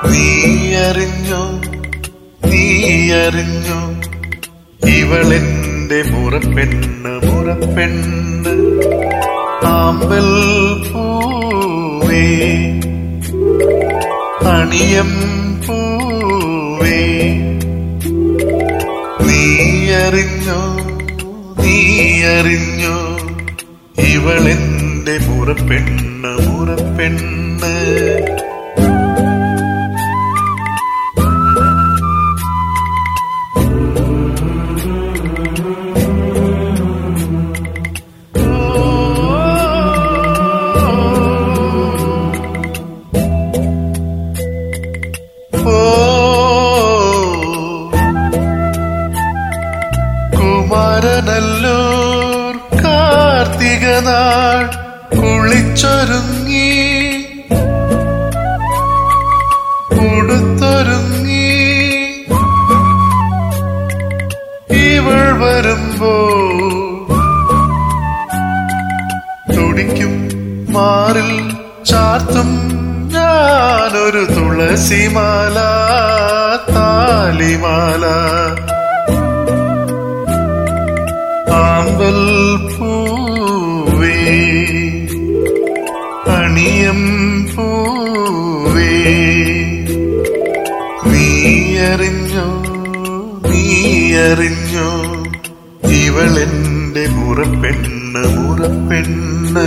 നീ അറിഞ്ഞോ നീ അറിഞ്ഞോ ഇവളെന്റെ മുറപ്പെണ്ണ് മുറപ്പെണ്ണ് ആമ്പൽ പൂവേ അണിയം പൂവേ നീ അറിഞ്ഞോ നീ അറിഞ്ഞോ ഇവളെന്റെ മുറപ്പെണ്ണ് മുറപ്പെണ്ണ് ഓ കുമാരനല്ലൂർ കാർത്തിക നാൾ കുളിച്ചൊരുങ്ങി ഉടുത്തൊരുങ്ങി ഇവൾ വരുമ്പോ തുടിക്കും മാറിൽ ചാർത്തും ഞാനൊരു തുളസിമാല താലിമാല ആമ്പൽ പൂവേ അണിയം പൂവേ നീ അറിഞ്ഞോ നീ അറിഞ്ഞോ ഇവളെന്റെ മുറപ്പെണ്ണ് മുറപ്പെണ്ണ്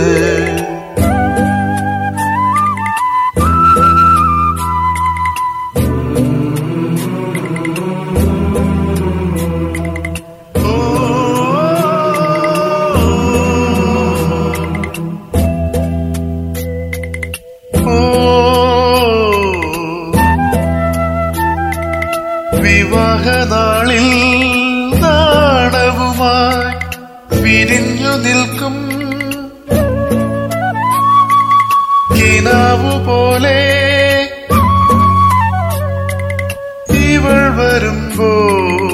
വിവാഹനാളിൽ നാണവുമായി വിരിഞ്ഞു നിൽക്കും കിനാവു പോലെ ഇവൾ വരുമ്പോൾ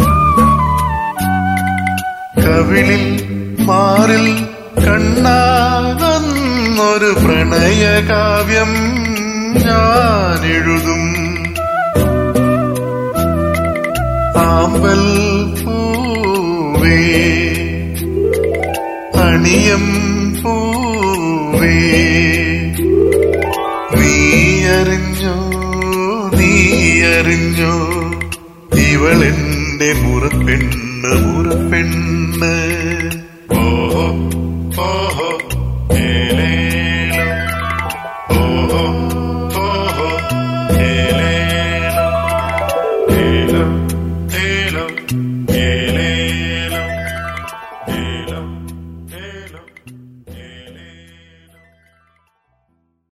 കവിളിൽ മാറിൽ കണ്ണാകുന്നൊരു പ്രണയകാവ്യം ഞാൻ എഴുതും ആമ്പൽ പൂവേ അണിയം പൂവേ നീ അറിഞ്ഞോ നീ അറിഞ്ഞോ ഇവളെന്റെ മുറപ്പെണ്ണ് മുറപ്പെണ്ണ് ഓഹോ ഓഹോ